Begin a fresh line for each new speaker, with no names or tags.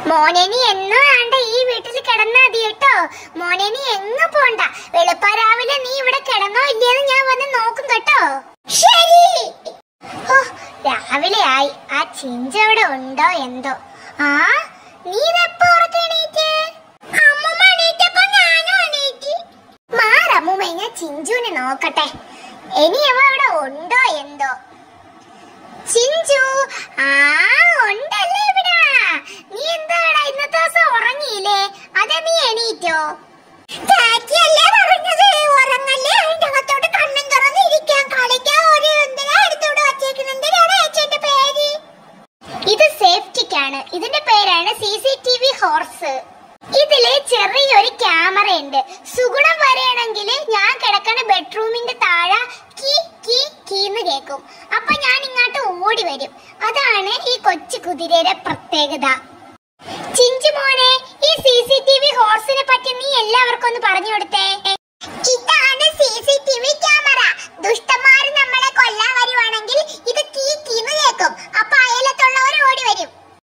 മോനെ നീ എന്നും വേണ്ട ഈ വീട്ടിൽ കിടന്നാ മതി കേട്ടോ മോനെ നീ എങ്ങും പോണ്ട വെളുപ്പ രാവിലെ നീ ഇവിടെ കിടന്നോ ഇല്ലയെന്ന് ഞാൻ വന്ന് നോക്കും കേട്ടോ ശരി ഓ രാവിലെ ആയി ആ ചിഞ്ച അവിടെ ഉണ്ടോ എന്തോ ആ നീ ഇതെപ്പോ ഉറക്കെണീറ്റ് അമ്മൂമ്മ എണീറ്റപ്പോ ഞാനും എണീറ്റ് മാറമ്മൂമ്മ ഞാൻ ചിഞ്ചുവിനെ നോക്കട്ടെ ഇനി അവ അവിടെ ഉണ്ടോ എന്തോ ചിഞ്ചു ആ ഉണ്ടല്ലേ ഇവിടെ നീ എന്താടാ ഇന്നത്തെ ദിവസം ഉറങ്ങിയില്ലേ അതെ നീ എണീറ്റോ ചാച്ചിയല്ലേ പറഞ്ഞത് ഉറങ്ങല്ലേ അതിന്റെ അകത്തോട്ട് കണ്ണും തുറന്നിരിക്കാൻ കളിക്കാൻ ഒരു എന്തിനാ എടുത്തോണ്ട് വച്ചേക്കുന്നത് എന്തിനാണ് ചേച്ചിന്റെ പേര് ഇത് സേഫ്റ്റിക്കാണ് ഇതിന്റെ പേരാണ് സി സി ടി വി ഹോർസ് ഇതില് ചെറിയൊരു ക്യാമറ ഉണ്ട് സുഗുണം വരെയാണെങ്കിൽ ഞാൻ കിടക്കണ ബെഡ്റൂമിന്റെ താഴെ കീ കീ കീന്ന് കേൾക്കും അപ്പൊ ഞാൻ ഇങ്ങോട്ട് ഓടി വരും അതാണ് ഈ കൊച്ചു കുതിരയുടെ പ്രത്യേകത ചിഞ്ചു മോനെ ഈ സി സി ടി വി ഹോർസിനെ പറ്റി നീ എല്ലാവർക്കും ഒന്ന് പറഞ്ഞു കൊടുത്തേ